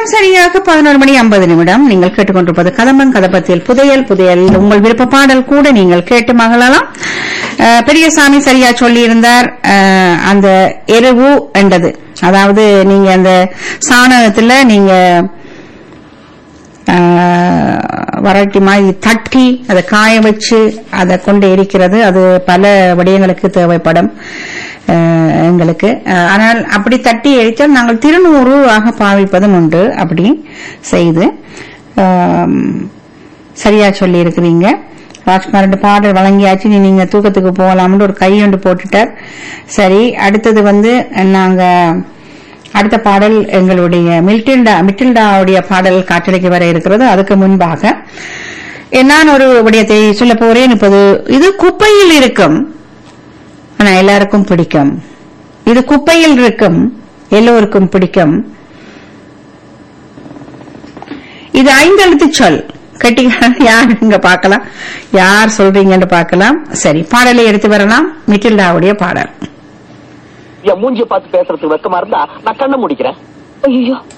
நேரம் சரியாக பதினோரு மணி ஐம்பது நிமிடம் நீங்கள் கேட்டுக்கொண்டிருப்பது கதம்பம் கதப்பத்தில் புதையல் புதையல் உங்கள் விருப்ப பாடல் கூட நீங்கள் கேட்டு மகளலாம் அஹ், பெரியசாமி சரியா சொல்லியிருந்தார் அஹ், அந்த எருவு என்றது அதாவது நீங்க அந்த சாணத்துல நீங்க ஆஹ், வரட்டி மாதிரி தட்டி அதை காய வச்சு அதை கொண்டு எரிக்கிறது அது பல விடயங்களுக்கு தேவைப்படும் ஆஹ், எங்களுக்கு ஆஹ், ஆனால் அப்படி தட்டி எரித்தால் நாங்கள் திருநூறு ஆக பாவிப்பதும் உண்டு அப்படி செய்து ஆம், சரியா சொல்லி இருக்கிறீங்க ராஜ்குமார் பாடல் வழங்கியாச்சு நீ நீங்க தூக்கத்துக்கு போகலாம்னு ஒரு கை ஒன்று போட்டுட்டார் சரி அடுத்தது வந்து நாங்க அடுத்த பாடல் எங்களுடைய மில்டில்டா மிட்டில்டாவுடைய பாடல் காற்றலைக்கு வர இருக்கிறது அதுக்கு முன்பாக நான் ஒரு விடயத்தை சொல்ல போறேன் இப்போது இது குப்பையில் இருக்கும் ஆனா எல்லாருக்கும் பிடிக்கும் இது குப்பையில் இருக்கும் எல்லோருக்கும் பிடிக்கும் இது ஐந்தெழுத்து சொல் கட்டிக்காரன் யார் இங்க பார்க்கலாம் யார் சொல்றீங்கன்னு பார்க்கலாம் சரி பாடலை எடுத்து வரலாம் மிட்டில்டாவுடைய பாடல் என் மூஞ்சிய பார்த்து பேசுறதுக்கு வெக்கமா இருந்தா நான் கண்ணை முடிக்கிறேன் ஐயோ